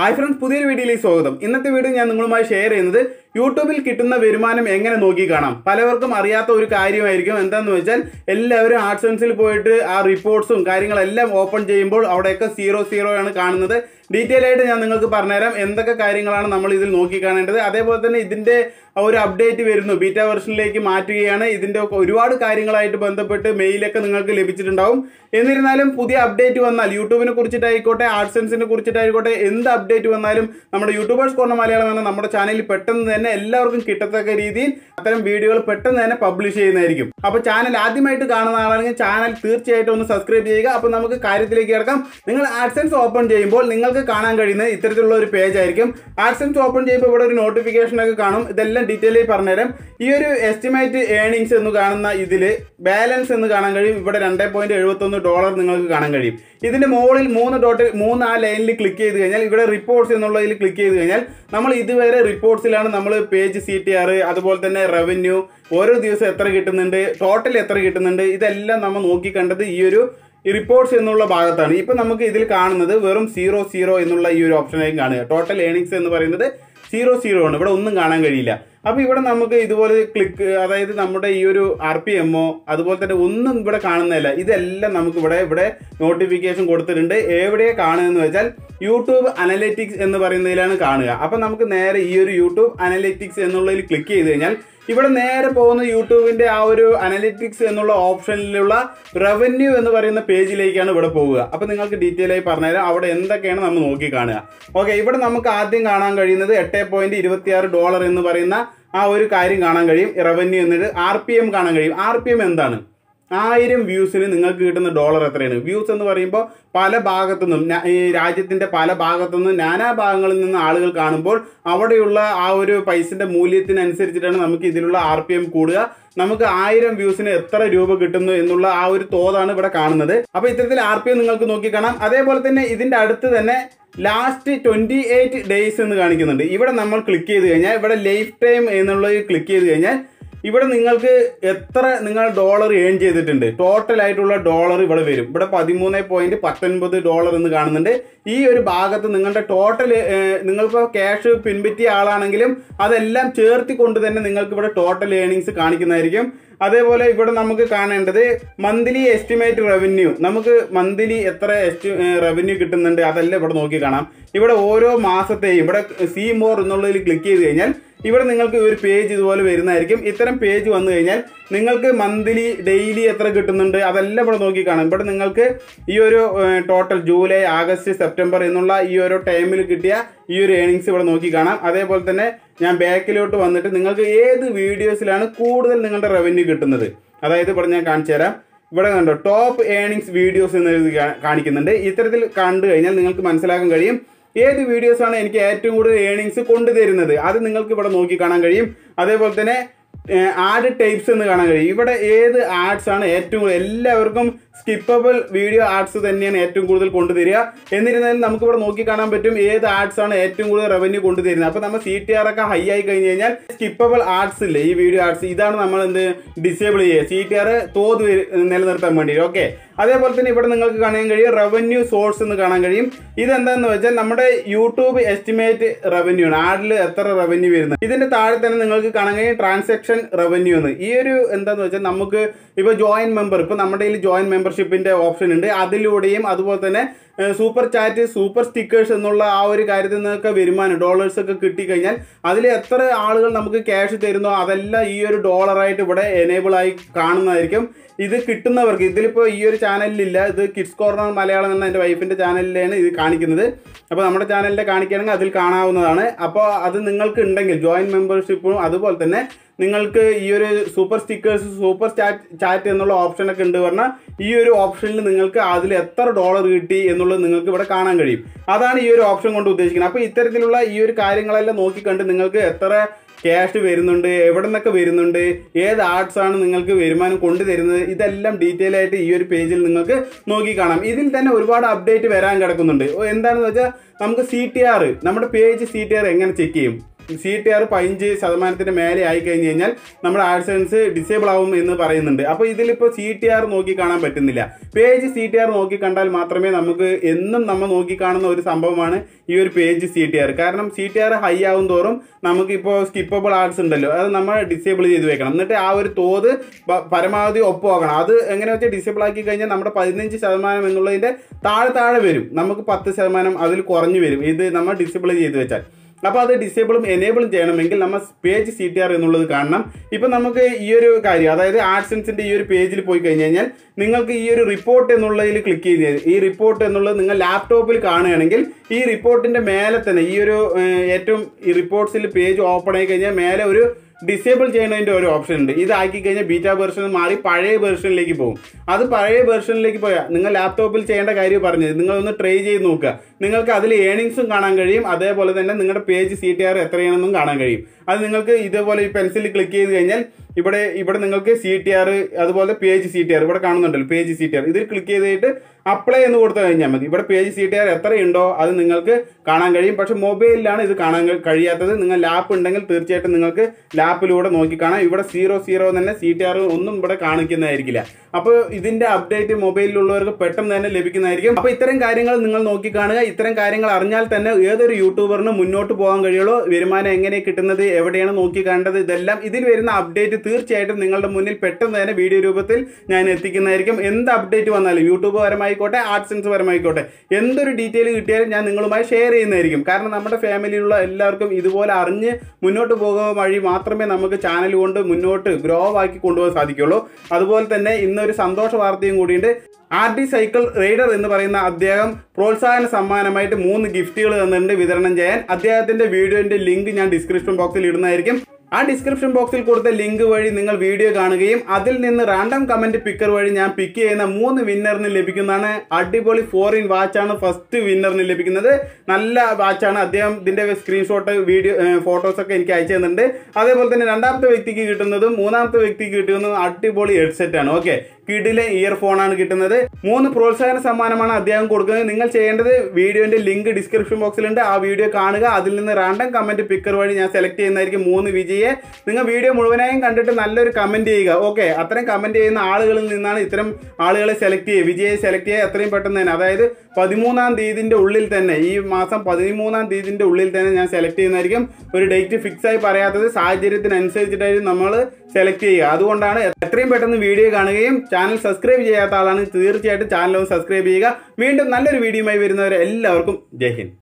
hi friends പുതിയൊരു വീഡിയോയിലേക്ക് സ്വാഗതം ഇന്നത്തെ വീഡിയോ ഞാൻ നിങ്ങളുമായി ഷെയർ ചെയ്യുന്നത് യൂട്യൂബിൽ കിട്ടുന്ന വരുമാനം എങ്ങനെ നോക്കി കാണാം പലവർക്കും അറിയാത്ത ഒരു കാര്യമായിരിക്കും എന്താന്ന് വെച്ചാൽ എല്ലാവരും ആർട്സൻസിൽ പോയിട്ട് ആ റിപ്പോർട്ട്സും കാര്യങ്ങളെല്ലാം ഓപ്പൺ ചെയ്യുമ്പോൾ അവിടെയൊക്കെ സീറോ സീറോ ആണ് കാണുന്നത് ഡീറ്റെയിൽ ആയിട്ട് ഞാൻ നിങ്ങൾക്ക് പറഞ്ഞുതരാം എന്തൊക്കെ കാര്യങ്ങളാണ് നമ്മൾ ഇതിൽ നോക്കി കാണേണ്ടത് അതേപോലെ തന്നെ ഇതിന്റെ ഒരു അപ്ഡേറ്റ് വരുന്നു ബീറ്റ വെർഷനിലേക്ക് മാറ്റുകയാണ് ഇതിന്റെ ഒക്കെ ഒരുപാട് കാര്യങ്ങളായിട്ട് ബന്ധപ്പെട്ട് മെയിലൊക്കെ നിങ്ങൾക്ക് ലഭിച്ചിട്ടുണ്ടാവും എന്നിരുന്നാലും പുതിയ അപ്ഡേറ്റ് വന്നാൽ യൂട്യൂബിനെ കുറിച്ചിട്ടായിക്കോട്ടെ ആർട്സൻസിനെ കുറിച്ചിട്ടായിക്കോട്ടെ എന്ത് അപ്ഡേറ്റ് വന്നാലും നമ്മുടെ യൂട്യൂബേഴ്സ് കോർണർ മലയാളം എന്ന നമ്മുടെ ചാനലിൽ പെട്ടെന്ന് തന്നെ എല്ലാവർക്കും കിട്ടത്തക്ക രീതിയിൽ അത്തരം വീഡിയോകൾ പെട്ടെന്ന് തന്നെ പബ്ലിഷ് ചെയ്യുന്നതായിരിക്കും അപ്പൊ ചാനൽ ആദ്യമായിട്ട് കാണുന്ന ആളാണെങ്കിൽ ചാനൽ തീർച്ചയായിട്ടും ഒന്ന് സബ്സ്ക്രൈബ് ചെയ്യുക അപ്പൊ നമുക്ക് കാര്യത്തിലേക്ക് കിടക്കാം നിങ്ങൾ ആഡ്സൻസ് ഓപ്പൺ ചെയ്യുമ്പോൾ നിങ്ങൾക്ക് കാണാൻ കഴിയുന്നത് ഇത്തരത്തിലുള്ള ഒരു പേജ് ആയിരിക്കും ആഡ്സൻസ് ഓപ്പൺ ചെയ്യുമ്പോൾ ഇവിടെ ഒരു നോട്ടിഫിക്കേഷൻ ഒക്കെ കാണും ഇതെല്ലാം ഡീറ്റെയിൽ ആയി പറഞ്ഞുതരാം ഈ ഒരു എസ്റ്റിമേറ്റ് ഏണിങ്സ് എന്ന് കാണുന്ന ഇതിൽ ബാലൻസ് എന്ന് കാണാൻ കഴിയും ഇവിടെ രണ്ട് പോയിന്റ് എഴുപത്തൊന്ന് ഡോളർ നിങ്ങൾക്ക് കാണാൻ കഴിയും ഇതിന്റെ മുകളിൽ മൂന്ന് ഡോട്ട് മൂന്ന് ആ ലൈനിൽ ക്ലിക്ക് ചെയ്ത് കഴിഞ്ഞാൽ ഇവിടെ റിപ്പോർട്ട്സ് എന്നുള്ളതിൽ ക്ലിക്ക് ചെയ്ത് കഴിഞ്ഞാൽ നമ്മൾ ഇതുവരെ റിപ്പോർട്ട്സിലാണ് നമ്മൾ പേജ് സി ടി ആർ അതുപോലെ തന്നെ റവന്യൂ ഓരോ ദിവസം എത്ര കിട്ടുന്നുണ്ട് ടോട്ടൽ എത്ര കിട്ടുന്നുണ്ട് ഇതെല്ലാം നമ്മൾ നോക്കി കണ്ടത് ഈ ഒരു റിപ്പോർട്ട്സ് എന്നുള്ള ഭാഗത്താണ് ഇപ്പൊ നമുക്ക് ഇതിൽ കാണുന്നത് വെറും സീറോ സീറോ എന്നുള്ള ഈ ഒരു ഓപ്ഷനായി കാണുക ടോട്ടൽ ഏണിങ്സ് എന്ന് പറയുന്നത് സീറോ സീറോ ആണ് ഇവിടെ ഒന്നും കാണാൻ കഴിയില്ല അപ്പൊ ഇവിടെ നമുക്ക് ഇതുപോലെ ക്ലിക്ക് അതായത് നമ്മുടെ ഈ ഒരു ആർ പി എമ്മോ അതുപോലെ തന്നെ ഒന്നും ഇവിടെ കാണുന്നില്ല ഇതെല്ലാം നമുക്ക് ഇവിടെ ഇവിടെ നോട്ടിഫിക്കേഷൻ കൊടുത്തിട്ടുണ്ട് എവിടെയാണ് കാണുന്നതെന്ന് വെച്ചാൽ യൂട്യൂബ് അനലിറ്റിക്സ് എന്ന് പറയുന്നതിലാണ് കാണുക അപ്പൊ നമുക്ക് നേരെ ഈ ഒരു യൂട്യൂബ് അനലിറ്റിക്സ് എന്നുള്ളതിൽ ക്ലിക്ക് ചെയ്ത് കഴിഞ്ഞാൽ ഇവിടെ നേരെ പോകുന്ന യൂട്യൂബിന്റെ ആ ഒരു അനലിറ്റിക്സ് എന്നുള്ള ഓപ്ഷനിലുള്ള റവന്യൂ എന്ന് പറയുന്ന പേജിലേക്കാണ് ഇവിടെ പോവുക അപ്പൊ നിങ്ങൾക്ക് ഡീറ്റെയിൽ ആയി പറഞ്ഞുതരാം അവിടെ എന്തൊക്കെയാണ് നമ്മൾ നോക്കി കാണുക ഓക്കെ ഇവിടെ നമുക്ക് ആദ്യം കാണാൻ കഴിയുന്നത് എട്ട് പോയിന്റ് ഇരുപത്തിയാറ് ഡോളർ എന്ന് പറയുന്ന ആ ഒരു കാര്യം കാണാൻ കഴിയും റവന്യൂ എന്നിട്ട് ആർ പി എം കാണാൻ കഴിയും ആർ പി എം എന്താണ് ആയിരം വ്യൂസിന് നിങ്ങൾക്ക് കിട്ടുന്ന ഡോളർ എത്രയാണ് വ്യൂസ് എന്ന് പറയുമ്പോൾ പല ഭാഗത്തു നിന്നും ന- ഈ രാജ്യത്തിന്റെ പല ഭാഗത്തു നിന്നും നാനാ ഭാഗങ്ങളിൽ നിന്ന് ആളുകൾ കാണുമ്പോൾ അവിടെയുള്ള ആ ഒരു പൈസന്റെ മൂല്യത്തിനനുസരിച്ചിട്ടാണ് നമുക്ക് ഇതിലുള്ള ആർ പി എം കൂടുക നമുക്ക് ആയിരം വ്യൂസിന് എത്ര രൂപ കിട്ടുന്നു എന്നുള്ള ആ ഒരു തോതാണ് ഇവിടെ കാണുന്നത് അപ്പൊ ഇത്തരത്തിൽ ആർ പി എം നിങ്ങൾക്ക് നോക്കി കാണാം അതേപോലെ തന്നെ ഇതിന്റെ അടുത്ത് തന്നെ ലാസ്റ്റ് ട്വന്റി എയ്റ്റ് ഡേയ്സ് എന്ന് കാണിക്കുന്നുണ്ട് ഇവിടെ നമ്മൾ ക്ലിക്ക് ചെയ്ത് കഴിഞ്ഞാൽ ഇവിടെ ലൈഫ് ടൈം എന്നുള്ളത് ക്ലിക്ക് ചെയ്ത് കഴിഞ്ഞാൽ ഇവിടെ നിങ്ങൾക്ക് എത്ര നിങ്ങൾ ഡോളർ ഏൺ ചെയ്തിട്ടുണ്ട് ടോട്ടൽ ആയിട്ടുള്ള ഡോളർ ഇവിടെ വരും ഇവിടെ പതിമൂന്ന് പോയിന്റ് പത്തൊൻപത് ഡോളർ എന്ന് കാണുന്നുണ്ട് ഈ ഒരു ഭാഗത്ത് നിങ്ങളുടെ ടോട്ടൽ നിങ്ങളിപ്പോൾ ക്യാഷ് പിൻപറ്റിയ ആളാണെങ്കിലും അതെല്ലാം ചേർത്തിക്കൊണ്ട് തന്നെ നിങ്ങൾക്ക് ഇവിടെ ടോട്ടൽ ഏണിങ്സ് കാണിക്കുന്നതായിരിക്കും അതേപോലെ ഇവിടെ നമുക്ക് കാണേണ്ടത് മന്ത്ലി എസ്റ്റിമേറ്റ് റവന്യൂ നമുക്ക് മന്ത്ലി എത്ര എസ്റ്റി റവന്യൂ കിട്ടുന്നുണ്ട് അതെല്ലാം ഇവിടെ നോക്കി കാണാം ഇവിടെ ഓരോ മാസത്തെയും ഇവിടെ സി മോർ എന്നുള്ളതിൽ ക്ലിക്ക് ചെയ്ത് കഴിഞ്ഞാൽ ഇവിടെ നിങ്ങൾക്ക് ഒരു പേജ് ഇതുപോലെ വരുന്നതായിരിക്കും ഇത്തരം പേജ് വന്നു കഴിഞ്ഞാൽ നിങ്ങൾക്ക് മന്ത്ലി ഡെയിലി എത്ര കിട്ടുന്നുണ്ട് അതെല്ലാം ഇവിടെ നോക്കി കാണാം ഇവിടെ നിങ്ങൾക്ക് ഈ ഒരു ടോട്ടൽ ജൂലൈ ആഗസ്റ്റ് സെപ്റ്റംബർ എന്നുള്ള ഈ ഒരു ടൈമിൽ കിട്ടിയ ഈ ഒരു ഏണിങ്സ് ഇവിടെ നോക്കി കാണാം അതേപോലെ തന്നെ ഞാൻ ബാക്കിലോട്ട് വന്നിട്ട് നിങ്ങൾക്ക് ഏത് വീഡിയോസിലാണ് കൂടുതൽ നിങ്ങളുടെ റവന്യൂ കിട്ടുന്നത് അതായത് ഇവിടെ ഞാൻ കാണിച്ചു തരാം ഇവിടെ കണ്ടോ ടോപ്പ് ഏണിങ്സ് വീഡിയോസ് എന്ന് എഴുതി കാ- കാണിക്കുന്നുണ്ട് ഇത്തരത്തിൽ കണ്ടു കഴിഞ്ഞാൽ നിങ്ങൾക്ക് മനസ്സിലാക്കാൻ കഴിയും ഏത് വീഡിയോസ് ആണ് എനിക്ക് ഏറ്റവും കൂടുതൽ ഏണിങ്സ് കൊണ്ടുതരുന്നത് അത് നിങ്ങൾക്ക് ഇവിടെ നോക്കി കാണാൻ കഴിയും അതേപോലെ തന്നെ ആഡ് ടൈപ്സ് എന്ന് കാണാൻ കഴിയും ഇവിടെ ഏത് ആഡ്സ് ആണ് ഏറ്റവും കൂടുതൽ എല്ലാവർക്കും സ്കിപ്പബിൾ വീഡിയോ ആഡ്സ് തന്നെയാണ് ഏറ്റവും കൂടുതൽ കൊണ്ടുതരിക എന്നിരുന്നാലും നമുക്ക് ഇവിടെ നോക്കി കാണാൻ പറ്റും ഏത് ആഡ്സ് ആണ് ഏറ്റവും കൂടുതൽ റവന്യൂ കൊണ്ടുതരുന്നത് അപ്പൊ നമ്മൾ സി ടി ആർ ഒക്കെ ഹൈ ആയി കഴിഞ്ഞ് കഴിഞ്ഞാൽ സ്കിപ്പബിൾ ആഡ്സ് ഇല്ലേ ഈ വീഡിയോ ആഡ്സ് ഇതാണ് നമ്മൾ എന്ത് ഡിസേബിൾ ചെയ്യുക സി ടി ആർ തോത് വരു- നിലനിർത്താൻ വേണ്ടി ഓക്കെ അതേപോലെ തന്നെ ഇവിടെ നിങ്ങൾക്ക് കാണാൻ കഴിയും റവന്യൂ സോഴ്സ് എന്ന് കാണാൻ കഴിയും ഇതെന്താന്ന് വെച്ചാൽ നമ്മുടെ യൂട്യൂബ് എസ്റ്റിമേറ്റ് റവന്യൂ ആണ് ആഡിൽ എത്ര റവന്യൂ വരുന്നത് ഇതിന്റെ താഴെ തന്നെ നിങ്ങൾക്ക് കാണാൻ കഴിയും ട്രാൻസാക്ഷൻ റവന്യൂ എന്ന് ഈ ഒരു എന്താന്ന് വെച്ചാൽ നമുക്ക് ഇപ്പൊ ജോയിൻ മെമ്പർ ഇപ്പൊ നമ്മുടെ കയ്യിൽ ജോയിൻ മെമ്പർഷിപ്പിന്റെ ഓപ്ഷൻ ഉണ്ട് അതിലൂടെയും അതുപോലെ തന്നെ സൂപ്പർ ചാറ്റ് സൂപ്പർ സ്റ്റിക്കേഴ്സ് എന്നുള്ള ആ ഒരു കാര്യത്തിൽ നിന്നൊക്കെ വരുമാനം ഡോളേഴ്സ് ഒക്കെ കിട്ടിക്കഴിഞ്ഞാൽ അതിൽ എത്ര ആളുകൾ നമുക്ക് ക്യാഷ് തരുന്നോ അതെല്ലാം ഈ ഒരു ഡോളറായിട്ട് ഇവിടെ എനേബിൾ ആയി കാണുന്നതായിരിക്കും ഇത് കിട്ടുന്നവർക്ക് ഇതിലിപ്പോൾ ഈ ഒരു ചാനലിലില്ല ഇത് കിഡ്സ് കോർണർ മലയാളം എന്ന എൻ്റെ വൈഫിൻ്റെ ചാനലിലാണ് ഇത് കാണിക്കുന്നത് അപ്പോൾ നമ്മുടെ ചാനലിൽ കാണിക്കുകയാണെങ്കിൽ അതിൽ കാണാവുന്നതാണ് അപ്പോൾ അത് നിങ്ങൾക്ക് ഉണ്ടെങ്കിൽ ജോയിൻ മെമ്പർഷിപ്പും അതുപോലെ തന്നെ നിങ്ങൾക്ക് ഈ ഒരു super stickers super chat chat എന്നുള്ള ഓപ്ഷനൊക്കെ ഉണ്ട് പറഞ്ഞാൽ ഈ ഒരു ഓപ്ഷനിൽ നിങ്ങൾക്ക് അതിൽ എത്ര ഡോളർ കിട്ടി എന്നുള്ളത് നിങ്ങൾക്ക് ഇവിടെ കാണാൻ കഴിയും അതാണ് ഈ ഒരു ഓപ്ഷൻ കൊണ്ട് ഉദ്ദേശിക്കുന്നത് അപ്പോൾ ഇത്തരത്തിലുള്ള ഈ ഒരു കാര്യങ്ങളെല്ലാം നോക്കിക്കണ്ട് നിങ്ങൾക്ക് എത്ര ക്യാഷ് വരുന്നുണ്ട് എവിടെ നിന്നൊക്കെ വരുന്നുണ്ട് ഏത് ആർട്സ് ആണ് നിങ്ങൾക്ക് വരുമാനം കൊണ്ടുതരുന്നത് ഇതെല്ലാം ഡീറ്റെയിൽ ആയിട്ട് ഈ ഒരു പേജിൽ നിങ്ങൾക്ക് നോക്കി കാണാം ഇതിൽ തന്നെ ഒരുപാട് അപ്ഡേറ്റ് വരാൻ കിടക്കുന്നുണ്ട് ഓ, എന്താണെന്ന് വെച്ചാൽ നമുക്ക് സി ടി ആർ നമ്മുടെ പേജ് സി ടി ആർ എങ്ങനെ ചെക്ക് ചെയ്യും സി ടി ആർ പതിനഞ്ച് ശതമാനത്തിന്റെ മേലെ ആയി കഴിഞ്ഞ് കഴിഞ്ഞാൽ നമ്മുടെ ആഡ്സൻസ് ഡിസേബിൾ ആവും എന്ന് പറയുന്നുണ്ട് അപ്പോൾ ഇതിലിപ്പോൾ സി ടി ആർ നോക്കി കാണാൻ പറ്റുന്നില്ല പേജ് സി ടി ആർ നോക്കി കണ്ടാൽ മാത്രമേ നമുക്ക് എന്നും നമ്മൾ നോക്കി കാണുന്ന ഒരു സംഭവമാണ് ഈ ഒരു പേജ് സി ടി ആർ കാരണം സി ടി ആർ ഹൈ ആവും തോറും നമുക്കിപ്പോൾ സ്കിപ്പബിൾ ആർട്സ് ഉണ്ടല്ലോ അത് നമ്മൾ ഡിസേബിൾ ചെയ്ത് വെക്കണം എന്നിട്ട് ആ ഒരു തോത് പ- പരമാവധി ഒപ്പമാക്കണം അത് എങ്ങനെ വെച്ചാൽ ഡിസേബിൾ ആക്കി കഴിഞ്ഞാൽ നമ്മുടെ പതിനഞ്ച് ശതമാനം എന്നുള്ളതിന്റെ താഴെ താഴെ വരും നമുക്ക് പത്ത് ശതമാനം അതിൽ കുറഞ്ഞു വരും ഇത് നമ്മൾ ഡിസേബിൾ ചെയ്ത് വെച്ചാൽ അപ്പോൾ അത് ഡിസേബിളും എനേബിളും ചെയ്യണമെങ്കിൽ നമ്മൾ പേജ് സി ടി ആർ എന്നുള്ളത് കാണണം ഇപ്പം നമുക്ക് ഈ ഒരു കാര്യം അതായത് ആഡ്സൻസിന്റെ ഈ ഒരു പേജിൽ പോയി കഴിഞ്ഞ് കഴിഞ്ഞാൽ നിങ്ങൾക്ക് ഈ ഒരു റിപ്പോർട്ട് എന്നുള്ളതിൽ ക്ലിക്ക് ചെയ്ത് ഈ റിപ്പോർട്ട് എന്നുള്ളത് നിങ്ങൾ ലാപ്ടോപ്പിൽ കാണുകയാണെങ്കിൽ ഈ റിപ്പോർട്ടിന്റെ മേലെ തന്നെ ഈ ഒരു ഏഹ്, ഏറ്റവും ഈ റിപ്പോർട്ട്സിൽ പേജ് ഓപ്പൺ ആയി കഴിഞ്ഞാൽ മേലെ ഒരു ഡിസേബിൾ ചെയ്യുന്നതിന്റെ ഒരു ഓപ്ഷൻ ഉണ്ട് ഇത് ആക്കി കഴിഞ്ഞാൽ ബീറ്റ വെർഷൻ മാറി പഴയ വെർഷനിലേക്ക് പോകും അത് പഴയ വെർഷനിലേക്ക് പോയാൽ നിങ്ങൾ ലാപ്ടോപ്പിൽ ചെയ്യേണ്ട കാര്യം പറഞ്ഞത് നിങ്ങൾ ഒന്ന് ട്രൈ ചെയ്ത് നോക്കുക നിങ്ങൾക്ക് അതിൽ ഏണിങ്സും കാണാൻ കഴിയും അതേപോലെ തന്നെ നിങ്ങളുടെ പേജ് സി ടി ആർ എത്രയാണെന്നും കാണാൻ കഴിയും അത് നിങ്ങൾക്ക് ഇതേപോലെ ഈ പെൻസിൽ ക്ലിക്ക് ചെയ്ത് കഴിഞ്ഞാൽ ഇവിടെ ഇവിടെ നിങ്ങൾക്ക് സി ടി ആർ അതുപോലെ പേജ് സി ടി ആർ ഇവിടെ കാണുന്നുണ്ടല്ലോ പേജ് സി ടി ആർ ഇതിൽ ക്ലിക്ക് ചെയ്തിട്ട് അപ്ലൈ എന്ന് കൊടുത്തു കഴിഞ്ഞാൽ മതി ഇവിടെ പേജ് സി ടി ആർ എത്രയുണ്ടോ അത് നിങ്ങൾക്ക് കാണാൻ കഴിയും പക്ഷെ മൊബൈലിലാണ് ഇത് കാണാൻ കഴി- കഴിയാത്തത് നിങ്ങൾ ലാപ്പ് ഉണ്ടെങ്കിൽ തീർച്ചയായിട്ടും നിങ്ങൾക്ക് ലാപ്പിലൂടെ നോക്കി കാണാം ഇവിടെ സീറോ സീറോ തന്നെ സി ടി ആർ ഒന്നും ഇവിടെ കാണിക്കുന്നതായിരിക്കില്ല അപ്പോൾ ഇതിന്റെ അപ്ഡേറ്റ് മൊബൈലിലുള്ളവർക്ക് പെട്ടെന്ന് തന്നെ ലഭിക്കുന്നതായിരിക്കും അപ്പോൾ ഇത്തരം കാര്യങ്ങൾ നിങ്ങൾ നോക്കി കാണുക ഇത്തരം കാര്യങ്ങൾ അറിഞ്ഞാൽ തന്നെ ഏതൊരു യൂട്യൂബറിന് മുന്നോട്ട് പോകാൻ കഴിയുള്ളൂ വരുമാനം എങ്ങനെ കിട്ടുന്നത് എവിടെയാണ് നോക്കി കാണേണ്ടത് ഇതെല്ലാം ഇതിൽ വരുന്ന അപ്ഡേറ്റ് തീർച്ചയായിട്ടും നിങ്ങളുടെ മുന്നിൽ പെട്ടെന്ന് തന്നെ വീഡിയോ രൂപത്തിൽ ഞാൻ എത്തിക്കുന്നതായിരിക്കും എന്ത് അപ്ഡേറ്റ് വന്നാലും യൂട്യൂബ് പരമായിക്കോട്ടെ ആർട്സൻസ് പരമായിക്കോട്ടെ എന്തൊരു ഡീറ്റെയിൽ കിട്ടിയാലും ഞാൻ നിങ്ങളുമായി ഷെയർ ചെയ്യുന്നതായിരിക്കും കാരണം നമ്മുടെ ഫാമിലിയിലുള്ള എല്ലാവർക്കും ഇതുപോലെ അറിഞ്ഞ് മുന്നോട്ട് പോകുക വഴി മാത്രമേ നമുക്ക് ചാനൽ കൊണ്ട് മുന്നോട്ട് ഗ്രോ ആക്കി കൊണ്ടുപോകാൻ സാധിക്കുള്ളൂ അതുപോലെ തന്നെ ഇന്നൊരു സന്തോഷ വാർത്തയും കൂടിയുണ്ട് ആർ ഡി സൈക്കിൾ റൈഡർ എന്ന് പറയുന്ന അദ്ദേഹം പ്രോത്സാഹന സമ്മാനമായിട്ട് മൂന്ന് ഗിഫ്റ്റുകൾ തന്നിട്ടുണ്ട് വിതരണം ചെയ്യാൻ അദ്ദേഹത്തിന്റെ വീഡിയോന്റെ ലിങ്ക് ഞാൻ ഡിസ്ക്രിപ്ഷൻ ബോക്സിൽ ഇടുന്നതായിരിക്കും ആ ഡിസ്ക്രിപ്ഷൻ ബോക്സിൽ കൊടുത്ത ലിങ്ക് വഴി നിങ്ങൾ വീഡിയോ കാണുകയും അതിൽ നിന്ന് റാൻഡം കമന്റ് പിക്കർ വഴി ഞാൻ പിക്ക് ചെയ്യുന്ന മൂന്ന് വിന്നറിന് ലഭിക്കുന്നതാണ് അടിപൊളി ഫോർ ഇൻ വാച്ചാണ് ഫസ്റ്റ് വിന്നറിന് ലഭിക്കുന്നത് നല്ല വാച്ചാണ് അദ്ദേഹം ഇതിന്റെ സ്ക്രീൻഷോട്ട് വീഡിയോ ഫോട്ടോസ് ഒക്കെ എനിക്ക് അയച്ചു തന്നിട്ടുണ്ട് അതേപോലെ തന്നെ രണ്ടാമത്തെ വ്യക്തിക്ക് കിട്ടുന്നതും മൂന്നാമത്തെ വ്യക്തിക്ക് കിട്ടുന്നതും അടിപൊളി ഹെഡ്സെറ്റ് ആണ് ഓക്കെ കിഡിലെ ഇയർഫോൺ ആണ് കിട്ടുന്നത് മൂന്ന് പ്രോത്സാഹന സമ്മാനമാണ് അദ്ദേഹം കൊടുക്കുന്നത് നിങ്ങൾ ചെയ്യേണ്ടത് വീഡിയോന്റെ ലിങ്ക് ഡിസ്ക്രിപ്ഷൻ ബോക്സിലുണ്ട് ആ വീഡിയോ കാണുക അതിൽ നിന്ന് റാൻഡം കമന്റ് പിക്കർ വഴി ഞാൻ സെലക്ട് ചെയ്യുന്നതായിരിക്കും മൂന്ന് വിജയെ നിങ്ങൾ വീഡിയോ മുഴുവനായും കണ്ടിട്ട് നല്ലൊരു കമന്റ് ചെയ്യുക ഓക്കെ അത്തരം കമന്റ് ചെയ്യുന്ന ആളുകളിൽ നിന്നാണ് ഇത്തരം ആളുകളെ സെലക്ട് ചെയ്യുക വിജയെ സെലക്ട് ചെയ്യുക എത്രയും പെട്ടെന്ന് തന്നെ അതായത് പതിമൂന്നാം തീയതിന്റെ ഉള്ളിൽ തന്നെ ഈ മാസം പതിമൂന്നാം തീയതിന്റെ ഉള്ളിൽ തന്നെ ഞാൻ സെലക്ട് ചെയ്യുന്നതായിരിക്കും ഒരു ഡേറ്റ് ഫിക്സ് ആയി പറയാത്തത് സാഹചര്യത്തിനനുസരിച്ചിട്ടായിരിക്കും നമ്മൾ സെലക്ട് ചെയ്യുക അതുകൊണ്ടാണ് എത്രയും പെട്ടെന്ന് വീഡിയോ കാണുകയും ചാനൽ സബ്സ്ക്രൈബ് ചെയ്യാത്ത ആളാണ് തീർച്ചയായിട്ടും ചാനൽ ഒന്ന് സബ്സ്ക്രൈബ് ചെയ്യുക വീണ്ടും നല്ലൊരു വീഡിയോയുമായി വരുന്നവരെ എല്ലാവർക്കും ജയ് ഹിന്ദ്